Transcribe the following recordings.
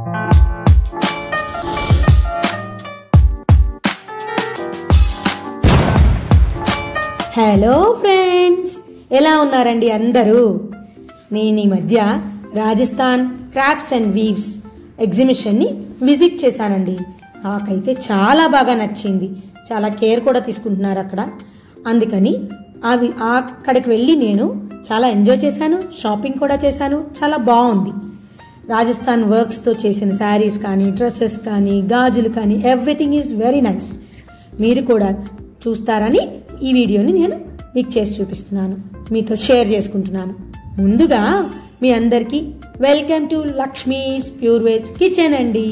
hello friends ఎలా ఉన్నారండి అందరూ నేను ఈ మధ్య రాజస్థాన్ క్రాఫ్ట్స్ అండ్ వీవ్స్ ఎగ్జిబిషన్ని విజిట్ చేశానండి నాకైతే చాలా బాగా నచ్చింది చాలా కేర్ కూడా తీసుకుంటున్నారు అక్కడ అందుకని అవి అక్కడికి వెళ్ళి నేను చాలా ఎంజాయ్ చేశాను షాపింగ్ కూడా చేశాను చాలా బాగుంది రాజస్థాన్ వర్క్స్తో చేసిన శారీస్ కానీ డ్రెస్సెస్ కానీ గాజులు కానీ ఎవ్రీథింగ్ ఈజ్ వెరీ నైస్ మీరు కూడా చూస్తారని ఈ వీడియోని నేను మీకు చేసి చూపిస్తున్నాను మీతో షేర్ చేసుకుంటున్నాను ముందుగా మీ అందరికీ welcome to Lakshmi's pure veg kitchen అండి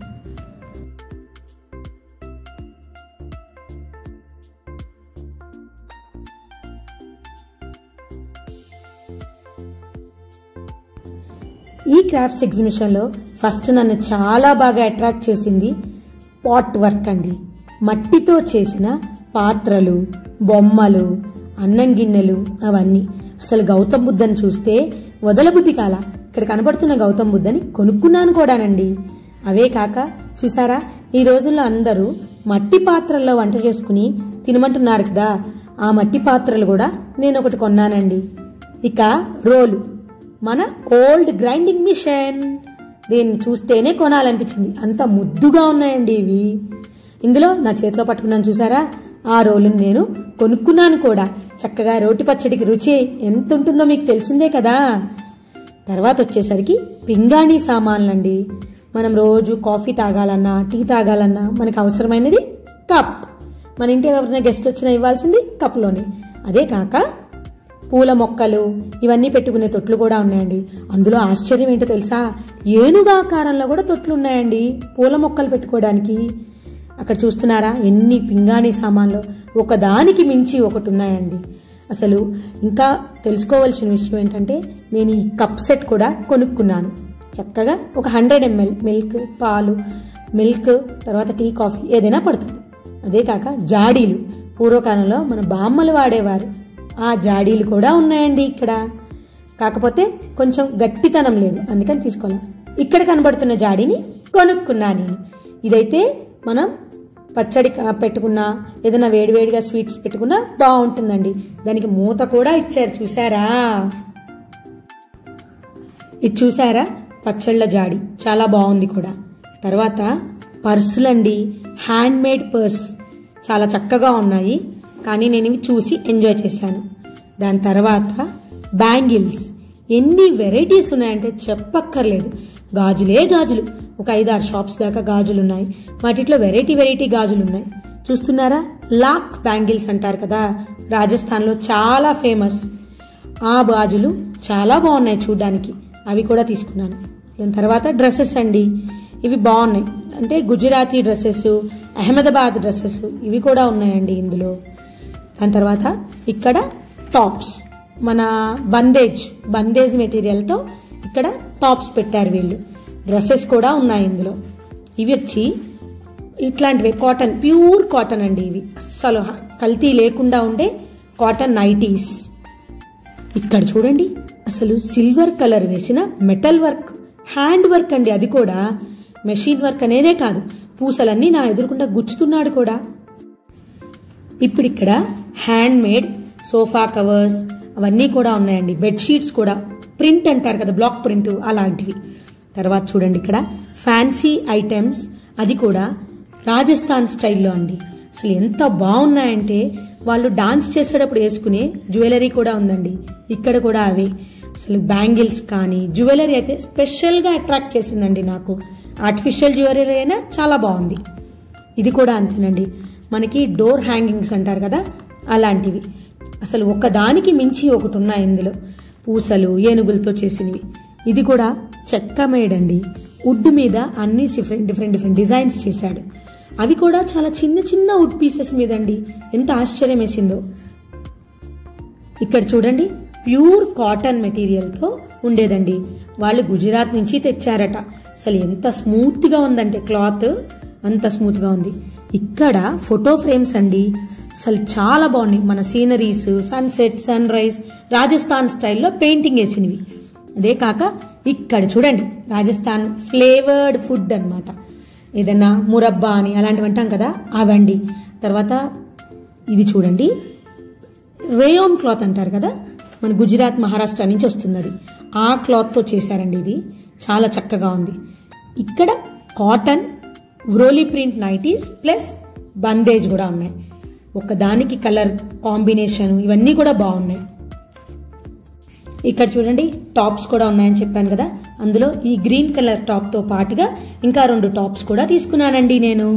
ఈ క్రాఫ్ట్స్ ఎగ్జిబిషన్లో ఫస్ట్ నన్ను చాలా బాగా అట్రాక్ట్ చేసింది పాట్ వర్క్ అండి మట్టితో చేసిన పాత్రలు బొమ్మలు అన్నం గిన్నెలు అవన్నీ అసలు గౌతమ్ బుద్ధని చూస్తే వదలబుద్ధి కాల ఇక్కడ కనబడుతున్న గౌతమ్ బుద్ధని కొనుక్కున్నాను కూడానండి అవే కాక చూసారా ఈ రోజుల్లో అందరూ మట్టి పాత్రల్లో వంట చేసుకుని తినమంటున్నారు కదా ఆ మట్టి పాత్రలు కూడా నేను ఒకటి కొన్నానండి ఇక రోలు మన ఓల్డ్ గ్రైండింగ్ మిషన్ దీన్ని చూస్తేనే కొనాలనిపించింది అంత ముద్దుగా ఉన్నాయండి ఇవి ఇందులో నా చేతిలో పట్టుకున్నాను చూసారా ఆ రోలుని నేను కొనుక్కున్నాను కూడా చక్కగా రోటి పచ్చడికి రుచి ఎంత ఉంటుందో మీకు తెలిసిందే కదా తర్వాత వచ్చేసరికి పింగాణి సామాన్లండి మనం రోజు కాఫీ తాగాలన్నా టీ తాగాలన్నా మనకు అవసరమైనది కప్ మన ఇంటి ఎవరైనా గెస్ట్ వచ్చినా ఇవ్వాల్సింది కప్లోనే అదే కాక పూల మొక్కలు ఇవన్నీ పెట్టుకునే తొట్లు కూడా ఉన్నాయండి అందులో ఆశ్చర్యం ఏంటో తెలుసా ఏనుగాకారంలో కూడా తొట్లు ఉన్నాయండి పూల మొక్కలు పెట్టుకోవడానికి అక్కడ చూస్తున్నారా ఎన్ని పింగాణి సామాన్లు ఒకదానికి మించి ఒకటి ఉన్నాయండి అసలు ఇంకా తెలుసుకోవాల్సిన విషయం ఏంటంటే నేను ఈ కప్ సెట్ కూడా కొనుక్కున్నాను చక్కగా ఒక హండ్రెడ్ ఎంఎల్ మిల్క్ పాలు మిల్క్ తర్వాత టీ కాఫీ ఏదైనా పడుతుంది అదే కాక జాడీలు పూర్వకాలంలో మన బామ్మలు వాడేవారు ఆ జాడీలు కూడా ఉన్నాయండి ఇక్కడ కాకపోతే కొంచెం గట్టితనం లేదు అందుకని తీసుకోవాలి ఇక్కడ కనబడుతున్న జాడీని కొనుక్కున్నా నేను ఇదైతే మనం పచ్చడి పెట్టుకున్నా ఏదైనా వేడివేడిగా స్వీట్స్ పెట్టుకున్నా బాగుంటుందండి దానికి మూత కూడా ఇచ్చారు చూసారా ఇది చూసారా పచ్చళ్ళ జాడి చాలా బాగుంది కూడా తర్వాత పర్సులండి హ్యాండ్ మేడ్ పర్స్ చాలా చక్కగా ఉన్నాయి కానీ నేను ఇవి చూసి ఎంజాయ్ చేశాను దాని తర్వాత బ్యాంగిల్స్ ఎన్ని వెరైటీస్ ఉన్నాయంటే చెప్పక్కర్లేదు గాజులే గాజులు ఒక ఐదారు షాప్స్ దాకా గాజులు ఉన్నాయి వాటిలో వెరైటీ వెరైటీ గాజులు ఉన్నాయి చూస్తున్నారా లాక్ బ్యాంగిల్స్ అంటారు కదా రాజస్థాన్లో చాలా ఫేమస్ ఆ గాజులు చాలా బాగున్నాయి చూడడానికి అవి కూడా తీసుకున్నాను దాని తర్వాత డ్రెస్సెస్ అండి ఇవి బాగున్నాయి అంటే గుజరాతీ డ్రెస్సెస్ అహ్మదాబాద్ డ్రెస్సెస్ ఇవి కూడా ఉన్నాయండి ఇందులో దాని తర్వాత ఇక్కడ టాప్స్ మన బందేజ్ బందేజ్ మెటీరియల్తో ఇక్కడ టాప్స్ పెట్టారు వీళ్ళు డ్రెస్సెస్ కూడా ఉన్నాయి ఇందులో ఇవి వచ్చి ఇట్లాంటివి కాటన్ ప్యూర్ కాటన్ అండి ఇవి అస్సలు కల్తీ లేకుండా ఉండే కాటన్ నైటీస్ ఇక్కడ చూడండి అసలు సిల్వర్ కలర్ వేసిన మెటల్ వర్క్ హ్యాండ్ వర్క్ అండి అది కూడా మెషిన్ వర్క్ అనేదే కాదు పూసలన్నీ నా ఎదురుకుండా గుచ్చుతున్నాడు కూడా ఇప్పుడు ఇక్కడ హ్యాండ్ మేడ్ సోఫా కవర్స్ అవన్నీ కూడా ఉన్నాయండి బెడ్షీట్స్ కూడా ప్రింట్ అంటారు కదా బ్లాక్ ప్రింట్ అలాంటివి తర్వాత చూడండి ఇక్కడ ఫ్యాన్సీ ఐటమ్స్ అది కూడా రాజస్థాన్ స్టైల్లో అండి అసలు ఎంత బాగున్నాయంటే వాళ్ళు డాన్స్ చేసేటప్పుడు వేసుకునే జ్యువెలరీ కూడా ఉందండి ఇక్కడ కూడా అవే అసలు బ్యాంగిల్స్ కానీ జ్యువెలరీ అయితే స్పెషల్గా అట్రాక్ట్ చేసిందండి నాకు ఆర్టిఫిషియల్ జ్యువెలరీ అయినా చాలా బాగుంది ఇది కూడా అంతేనండి మనకి డోర్ హ్యాంగింగ్స్ అంటారు కదా అలాంటివి అసలు ఒకదానికి మించి ఒకటి ఉన్నాయి ఇందులో పూసలు ఏనుగులతో చేసినవి ఇది కూడా చెక్క మేడండి వుడ్ మీద అన్ని డిఫరెంట్ డిఫరెంట్ డిఫరెంట్ డిజైన్స్ చేశాడు అవి కూడా చాలా చిన్న చిన్న వుడ్ పీసెస్ మీద అండి ఎంత ఆశ్చర్యం వేసిందో ఇక్కడ చూడండి ప్యూర్ కాటన్ మెటీరియల్తో ఉండేదండి వాళ్ళు గుజరాత్ నుంచి తెచ్చారట అసలు ఎంత స్మూత్గా ఉందంటే క్లాత్ అంత స్మూత్గా ఉంది ఇక్కడ ఫోటో ఫ్రేమ్స్ అండి అసలు చాలా బాగున్నాయి మన sceneries sunset sunrise Rajasthan స్టైల్లో పెయింటింగ్ వేసినవి అదే కాక ఇక్కడ చూడండి రాజస్థాన్ ఫ్లేవర్డ్ ఫుడ్ అన్నమాట ఏదైనా మురబ్బా అని అలాంటివి అంటాం కదా అవండి తర్వాత ఇది చూడండి రేయోన్ క్లాత్ అంటారు కదా మన గుజరాత్ మహారాష్ట్ర నుంచి వస్తుంది అది ఆ క్లాత్తో చేశారండి ఇది చాలా చక్కగా ఉంది ఇక్కడ కాటన్ వ్రోలీ ప్రింట్ నైటీస్ ప్లస్ బందేజ్ కూడా ఉన్నాయి ఒక దానికి కలర్ కాంబినేషన్ ఇవన్నీ కూడా బాగున్నాయి ఇక్కడ చూడండి టాప్స్ కూడా ఉన్నాయని చెప్పాను కదా అందులో ఈ గ్రీన్ కలర్ టాప్తో పాటుగా ఇంకా రెండు టాప్స్ కూడా తీసుకున్నానండి నేను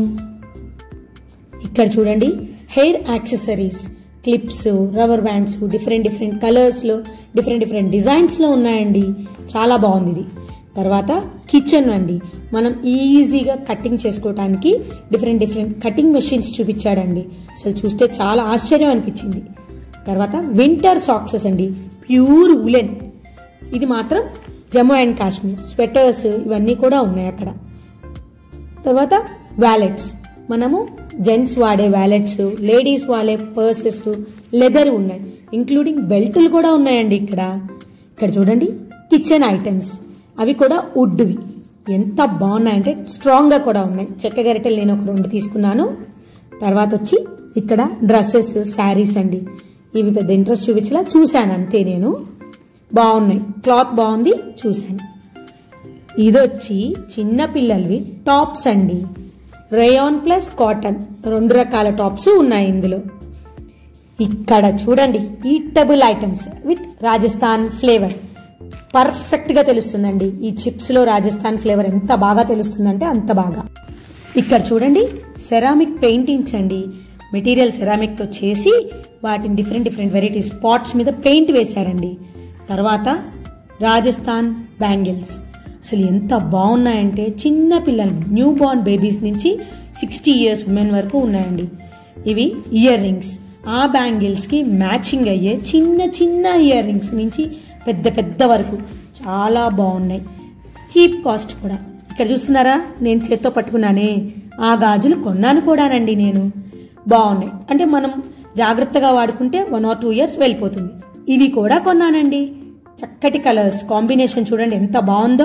ఇక్కడ చూడండి hair accessories clips rubber bands different different కలర్స్లో డిఫరెంట్ డిఫరెంట్ డిజైన్స్లో ఉన్నాయండి చాలా బాగుంది ఇది తర్వాత కిచెన్ అండి మనం ఈజీగా కటింగ్ చేసుకోవడానికి డిఫరెంట్ డిఫరెంట్ కటింగ్ మెషిన్స్ చూపించాడండి అసలు చూస్తే చాలా ఆశ్చర్యం అనిపించింది తర్వాత వింటర్ సాక్సెస్ అండి ప్యూర్ ఉలెన్ ఇది మాత్రం జమ్మూ అండ్ కాశ్మీర్ స్వెటర్స్ ఇవన్నీ కూడా ఉన్నాయి అక్కడ తర్వాత వ్యాలెట్స్ మనము జెంట్స్ వాడే వ్యాలెట్స్ లేడీస్ వాడే పర్సెస్ లెదర్ ఉన్నాయి ఇంక్లూడింగ్ బెల్టులు కూడా ఉన్నాయండి ఇక్కడ ఇక్కడ చూడండి కిచెన్ ఐటమ్స్ అవి కూడా వుడ్వి ఎంత బాగున్నాయంటే స్ట్రాంగ్గా కూడా ఉన్నాయి చెక్క గరిటెలు నేను ఒక రెండు తీసుకున్నాను తర్వాత వచ్చి ఇక్కడ డ్రెస్సెస్ శారీస్ అండి ఇవి పెద్ద ఇంట్రెస్ట్ చూపించలా చూశాను అంతే నేను బాగున్నాయి క్లాత్ బాగుంది చూశాను ఇదొచ్చి చిన్న పిల్లలవి టాప్స్ అండి రేయాన్ ప్లస్ కాటన్ రెండు రకాల టాప్స్ ఉన్నాయి ఇందులో ఇక్కడ చూడండి eatable items with Rajasthan flavour perfect గా తెలుస్తుందండి ఈ చిప్స్ లో రాజస్థాన్ ఫ్లేవర్ ఎంత బాగా తెలుస్తుందంటే అంత బాగా ఇక్కడ చూడండి సెరామిక్ పెయింటింగ్స్ అండి మెటీరియల్ సెరామిక్ తో చేసి వాటిని డిఫరెంట్ డిఫరెంట్ వెరైటీస్ పాట్స్ మీద పెయింట్ వేశారండి తర్వాత రాజస్థాన్ బ్యాంగిల్స్ అసలు ఎంత బాగున్నాయంటే చిన్న పిల్లలు న్యూ బార్న్ బేబీస్ నుంచి సిక్స్టీ ఇయర్స్ ఉమెన్ వరకు ఉన్నాయండి ఇవి ఇయర్ రింగ్స్ ఆ బ్యాంగిల్స్కి మ్యాచింగ్ అయ్యే చిన్న చిన్న ఇయర్ రింగ్స్ నుంచి పెద్ద పెద్ద వరకు చాలా బాగున్నాయి చీప్ కాస్ట్ కూడా ఇక్కడ చూస్తున్నారా నేను చేత్తో పట్టుకున్నానే ఆ గాజులు కొన్నాను కూడానండి నేను బాగున్నాయి అంటే మనం జాగ్రత్తగా వాడుకుంటే వన్ ఆర్ టూ ఇయర్స్ వెళ్ళిపోతుంది ఇవి కూడా కొన్నానండి చక్కటి కలర్స్ కాంబినేషన్ చూడండి ఎంత బాగుందో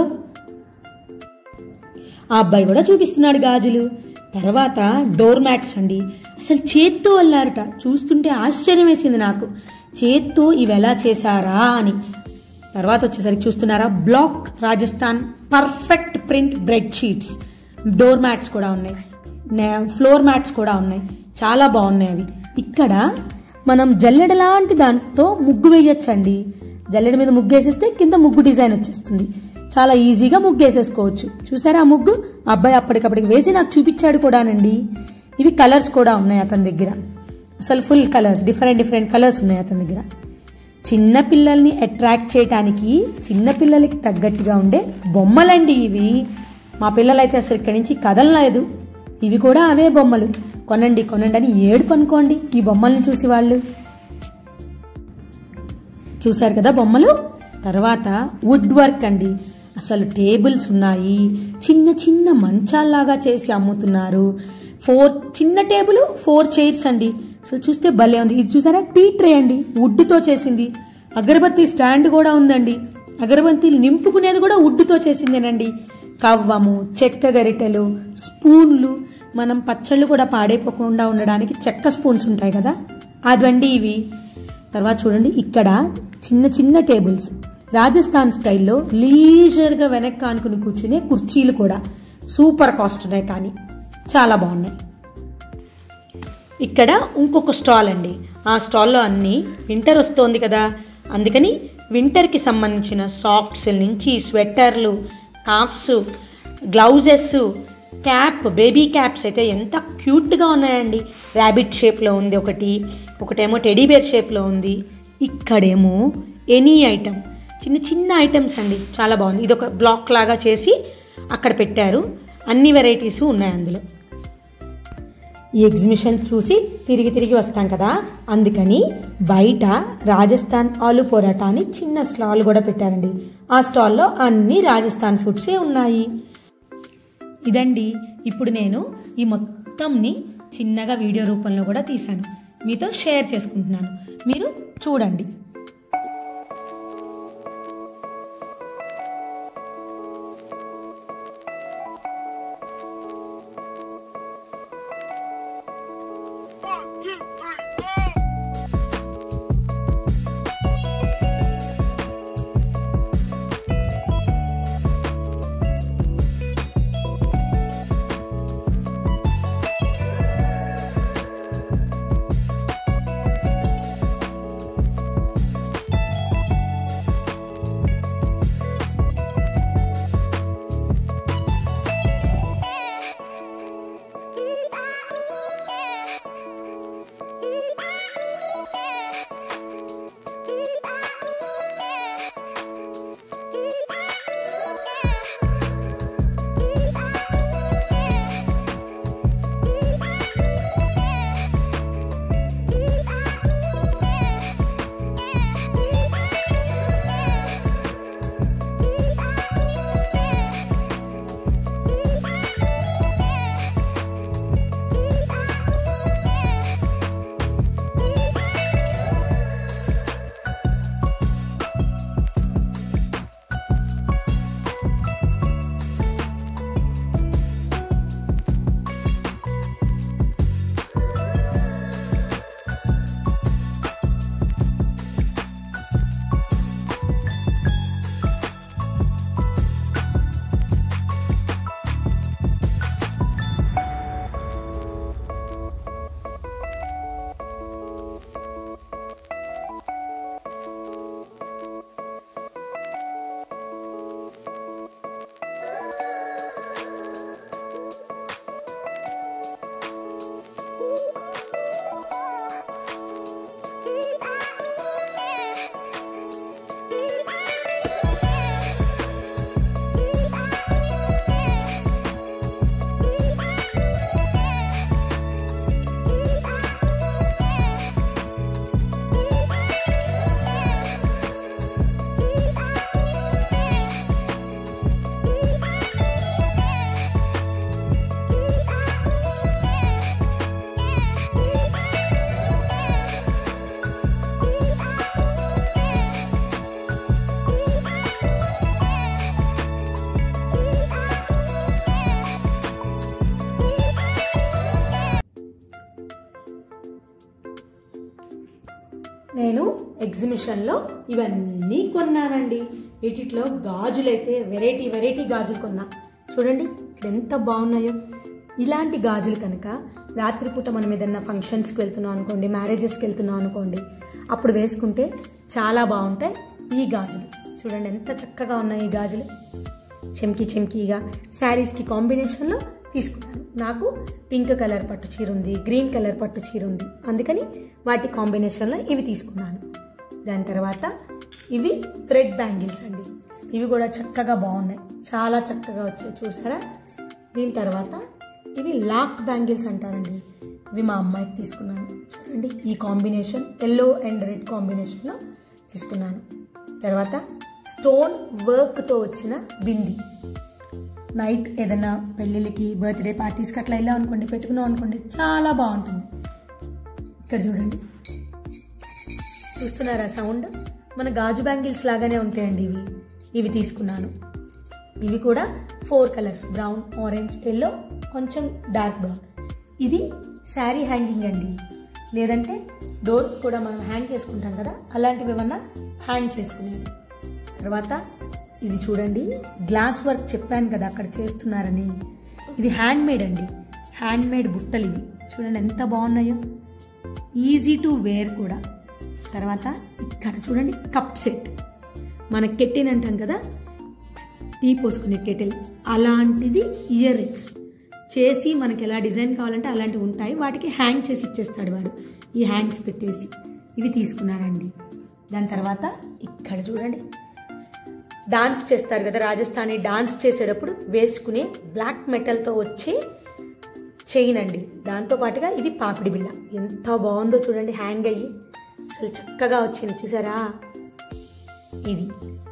ఆ అబ్బాయి కూడా చూపిస్తున్నాడు గాజులు తర్వాత డోర్ మ్యాట్స్ అండి అసలు చేత్తో అల్లారట చూస్తుంటే ఆశ్చర్యం వేసింది నాకు చేత్తో ఇవి ఎలా చేశారా అని తర్వాత వచ్చేసరికి చూస్తున్నారా black Rajasthan perfect print bed sheets door mats కూడా ఉన్నాయి నే- ఫ్లోర్ మ్యాట్స్ కూడా ఉన్నాయి చాలా బాగున్నాయి అవి ఇక్కడ మనం జల్లెడ లాంటి దాంతో ముగ్గు వేయొచ్చండి జల్లెడ మీద ముగ్గు వేసేస్తే కింద ముగ్గు డిజైన్ వచ్చేస్తుంది చాలా ఈజీగా ముగ్గు వేసేసుకోవచ్చు చూసారా ఆ ముగ్గు ఆ అబ్బాయి అప్పటికప్పటికి వేసి నాకు చూపించాడు కూడానండి ఇవి కలర్స్ కూడా ఉన్నాయి అతని దగ్గర అసలు full colours different different colours ఉన్నాయి అతని దగ్గర చిన్న పిల్లల్ని అట్రాక్ట్ చేయడానికి చిన్న పిల్లలకి తగ్గట్టుగా ఉండే బొమ్మలండి ఇవి మా పిల్లలైతే అసలు ఇక్కడి నుంచి కదలలేదు ఇవి కూడా అవే బొమ్మలు కొనండి కొనండి అని ఏడుపు అనుకోండి ఈ బొమ్మల్ని చూసి వాళ్ళు చూశారు కదా బొమ్మలు తర్వాత వుడ్ వర్క్ అండి అసలు టేబుల్స్ ఉన్నాయి చిన్న చిన్న మంచాల్లాగా చేసి అమ్ముతున్నారు ఫోర్ చిన్న టేబుల్ ఫోర్ చైర్స్ అండి అసలు చూస్తే భలే ఉంది ఇది చూసారా టీ ట్రే అండి వుడ్తో చేసింది అగరబత్తి స్టాండ్ కూడా ఉందండి అగరబత్తీలు నింపుకునేది కూడా వుడ్తో చేసిందేనండి కవ్వము చెక్క గరిటెలు స్పూన్లు మనం పచ్చళ్ళు కూడా పాడైపోకుండా ఉండడానికి చెక్క స్పూన్స్ ఉంటాయి కదా అదండి ఇవి తర్వాత చూడండి ఇక్కడ చిన్న చిన్న టేబుల్స్ రాజస్థాన్ స్టైల్లో లీజర్గా వెనక్కి ఆనుకుని కూర్చునే కుర్చీలు కూడా సూపర్ కాస్ట్ ఉన్నాయి కానీ చాలా బాగున్నాయి ఇక్కడ ఇంకొక స్టాల్ అండి ఆ స్టాల్లో అన్ని వింటర్ వస్తోంది కదా అందుకని వింటర్కి సంబంధించిన సాక్స్ నుంచి స్వెటర్లు caps gloves cap baby caps అయితే ఎంత క్యూట్గా ఉన్నాయండి ర్యాబిట్ షేప్లో ఉంది ఒకటి ఒకటేమో టెడీ బేర్ షేప్లో ఉంది ఇక్కడేమో ఎనీ ఐటమ్ చిన్న చిన్న ఐటమ్స్ అండి చాలా బాగుంది ఇది ఒక బ్లాక్ లాగా చేసి అక్కడ పెట్టారు అన్ని వెరైటీస్ ఉన్నాయి అందులో ఈ ఎగ్జిబిషన్ చూసి తిరిగి తిరిగి వస్తాం కదా అందుకని బయట రాజస్థాన్ ఆలు పొరాటా అని చిన్న స్టాల్ కూడా పెట్టారండి ఆ స్టాల్లో అన్ని రాజస్థాన్ ఫుడ్సే ఉన్నాయి ఇదండి ఇప్పుడు నేను ఈ మొత్తంని చిన్నగా వీడియో రూపంలో కూడా తీశాను మీతో షేర్ చేసుకుంటున్నాను మీరు చూడండి నేను ఎగ్జిబిషన్లో ఇవన్నీ కొన్నానండి వీటిలో గాజులైతే వెరైటీ వెరైటీ గాజులు కొన్నా చూడండి ఇక్కడ ఎంత బాగున్నాయో ఇలాంటి గాజులు కనుక రాత్రిపూట మనం ఏదైనా ఫంక్షన్స్కి వెళ్తున్నాం అనుకోండి మ్యారేజెస్కి వెళ్తున్నాం అనుకోండి అప్పుడు వేసుకుంటే చాలా బాగుంటాయి ఈ గాజులు చూడండి ఎంత చక్కగా ఉన్నాయి ఈ గాజులు చెమ్కి చెమ్కీగా శారీస్కి కాంబినేషన్లో తీసుకున్నాను నాకు పింక్ కలర్ పట్టు చీర ఉంది గ్రీన్ కలర్ పట్టు చీర ఉంది అందుకని వాటి కాంబినేషన్లో ఇవి తీసుకున్నాను దాని తర్వాత ఇవి థ్రెడ్ బ్యాంగిల్స్ అండి ఇవి కూడా చక్కగా బాగున్నాయి చాలా చక్కగా వచ్చాయి చూసారా దీని తర్వాత ఇవి లాక్ బ్యాంగిల్స్ అంటారండి ఇవి మా అమ్మాయికి తీసుకున్నాను చూడండి ఈ కాంబినేషన్ ఎల్లో అండ్ రెడ్ కాంబినేషన్లో తీసుకున్నాను తర్వాత స్టోన్ వర్క్తో వచ్చిన బింది నైట్ ఏదైనా పెళ్ళిళ్ళకి బర్త్డే పార్టీస్కి అట్లా వెళ్ళాం అనుకోండి పెట్టుకున్నాం అనుకోండి చాలా బాగుంటుంది ఇక్కడ చూడండి చూస్తున్నారా సౌండ్ మన గాజు బ్యాంగిల్స్ లాగానే ఉంటాయండి ఇవి ఇవి తీసుకున్నాను ఇవి కూడా four colours brown orange yellow కొంచెం డార్క్ బ్రౌన్ ఇది శారీ హ్యాంగింగ్ అండి లేదంటే డోర్ కూడా మనం హ్యాంగ్ చేసుకుంటాం కదా అలాంటివి ఏమన్నా హ్యాంగ్ చేసుకునేది తర్వాత ఇది చూడండి గ్లాస్ వర్క్ చెప్పాను కదా అక్కడ చేస్తున్నారని ఇది హ్యాండ్ మేడ్ అండి హ్యాండ్ మేడ్ బుట్టలు ఇవి చూడండి ఎంత బాగున్నాయో ఈజీ టు వేర్ కూడా తర్వాత ఇక్కడ చూడండి కప్ సెట్ మన కెటిన్ అంటాం కదా టీ పోసుకునే కెటిల్ అలాంటిది ఇయర్ రింగ్స్ చేసి మనకి ఎలా డిజైన్ కావాలంటే అలాంటివి ఉంటాయి వాటికి హ్యాంగ్ చేసి ఇచ్చేస్తాడు వాడు ఈ హ్యాంగ్స్ పెట్టేసి ఇవి తీసుకున్నానండి దాని తర్వాత ఇక్కడ చూడండి డాన్స్ చేస్తారు కదా రాజస్థానీ డాన్స్ చేసేటప్పుడు వేసుకునే బ్లాక్ మెటల్తో వచ్చే చైన్ అండి దాంతో పాటుగా ఇది పాపిడి బిళ్ళ ఎంత బాగుందో చూడండి హ్యాంగ్ అయ్యి అసలు చక్కగా వచ్చింది చూసారా ఇది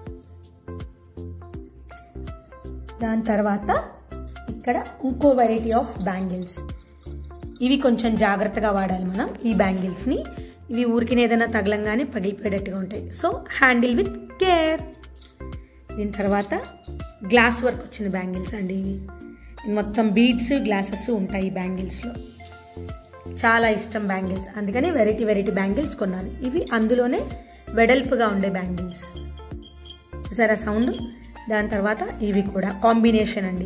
దాని తర్వాత ఇక్కడ ఇంకో వెరైటీ ఆఫ్ బ్యాంగిల్స్ ఇవి కొంచెం జాగ్రత్తగా వాడాలి మనం ఈ బ్యాంగిల్స్ని ఇవి ఊరికి ఏదైనా తగలంగానే పగిలిపోయేటట్టుగా ఉంటాయి సో హ్యాండిల్ విత్ కేర్ దీని తర్వాత గ్లాస్ వర్క్ వచ్చిన బ్యాంగిల్స్ అండి ఇవి మొత్తం బీడ్స్ గ్లాసెస్ ఉంటాయి ఈ బ్యాంగిల్స్లో చాలా ఇష్టం బ్యాంగిల్స్ అందుకని వెరైటీ వెరైటీ బ్యాంగిల్స్ కొన్నాను ఇవి అందులోనే వెడల్పుగా ఉండే బ్యాంగిల్స్ చూసారా సౌండ్ దాని తర్వాత ఇవి కూడా కాంబినేషన్ అండి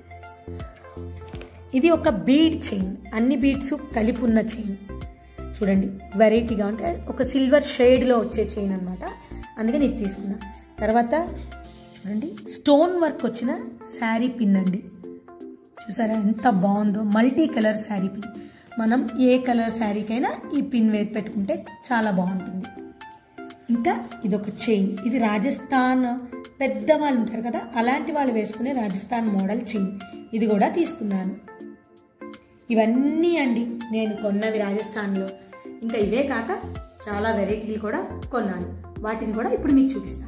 ఇది ఒక బీడ్ చైన్ అన్ని బీడ్స్ కలిపి ఉన్న చైన్ చూడండి వెరైటీగా ఉంటే ఒక సిల్వర్ షేడ్లో వచ్చే చైన్ అనమాట అందుకని ఇది తీసుకున్నా తర్వాత చూడండి స్టోన్ వర్క్ వచ్చిన శారీ పిన్ అండి చూసారా ఎంత బాగుందో మల్టీ కలర్ శారీ పిన్ మనం ఏ కలర్ శారీకైనా ఈ పిన్ వేసి పెట్టుకుంటే చాలా బాగుంటుంది ఇంకా ఇది ఒక చైన్ ఇది రాజస్థాన్ పెద్దవాళ్ళు ఉంటారు కదా అలాంటి వాళ్ళు వేసుకునే రాజస్థాన్ మోడల్ చైన్ ఇది కూడా తీసుకున్నాను ఇవన్నీ అండి నేను కొన్నవి రాజస్థాన్లో ఇంకా ఇవే కాక చాలా వెరైటీలు కూడా కొన్నాను వాటిని కూడా ఇప్పుడు మీకు చూపిస్తాను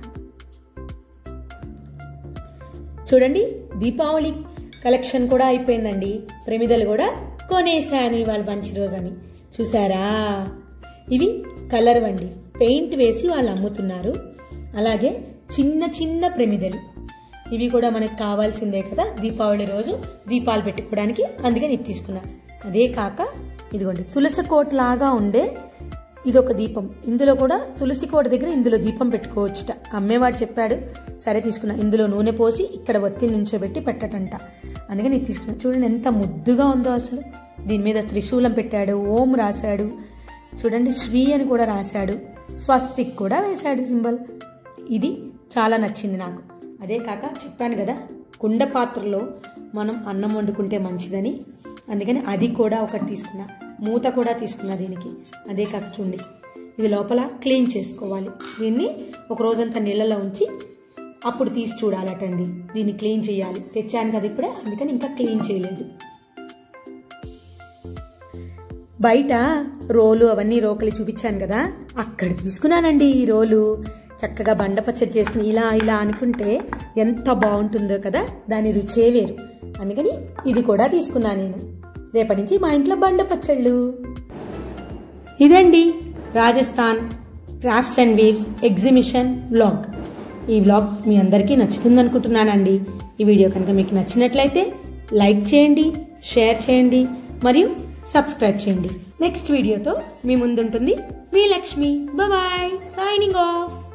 చూడండి దీపావళి కలెక్షన్ కూడా అయిపోయిందండి ప్రమిదలు కూడా కొనేసాను ఇవాళ మంచి రోజని చూసారా ఇవి కలర్ వండి పెయింట్ వేసి వాళ్ళు అమ్ముతున్నారు అలాగే చిన్న చిన్న ప్రమిదలు ఇవి కూడా మనకు కావాల్సిందే కదా దీపావళి రోజు దీపాలు పెట్టుకోవడానికి అందుకని ఇది తీసుకున్నా అదే కాక ఇదిగోండి తులసి కోట లాగా ఉండే ఇది ఒక దీపం ఇందులో కూడా తులసి కోట దగ్గర ఇందులో దీపం పెట్టుకోవచ్చుట అమ్మేవాడు చెప్పాడు సరే తీసుకున్నా ఇందులో నూనె పోసి ఇక్కడ ఒత్తి నుంచోబెట్టి పెట్టటంట అందుకని ఇది తీసుకున్నా చూడండి ఎంత ముద్దుగా ఉందో అసలు దీని మీద త్రిశూలం పెట్టాడు ఓం రాశాడు చూడండి శ్రీ అని కూడా రాశాడు స్వస్తిక్ కూడా వేశాడు సింబల్ ఇది చాలా నచ్చింది నాకు అదే కాక చెప్పాను కదా కుండ పాత్రలో మనం అన్నం వండుకుంటే మంచిదని అందుకని అది కూడా ఒకటి తీసుకున్నా మూత కూడా తీసుకున్నా దీనికి అదే కాక చూడండి ఇది లోపల క్లీన్ చేసుకోవాలి దీన్ని ఒక రోజంతా నీళ్ళలో ఉంచి అప్పుడు తీసి చూడాలటండి దీన్ని క్లీన్ చేయాలి తెచ్చాను కదా ఇప్పుడే అందుకని ఇంకా క్లీన్ చేయలేదు బయట రోలు అవన్నీ రోకలి చూపించాను కదా అక్కడ తీసుకున్నానండి ఈ రోలు చక్కగా బండ పచ్చడి చేసుకుని ఇలా ఇలా అనుకుంటే ఎంత బాగుంటుందో కదా దాని రుచే వేరు అందుకని ఇది కూడా తీసుకున్నా నేను రేపటి నుంచి మా ఇంట్లో బండ పచ్చళ్ళు ఇదండి Rajasthan crafts and weaves exhibition vlog ఈ వ్లాగ్ మీ అందరికీ నచ్చుతుంది అనుకుంటున్నానండి ఈ వీడియో కనుక మీకు నచ్చినట్లయితే లైక్ చేయండి షేర్ చేయండి మరియు సబ్స్క్రైబ్ చేయండి నెక్స్ట్ వీడియోతో మీ ముందుంటుంది మీ మీ లక్ష్మి బాయ్ సైనింగ్ ఆఫ్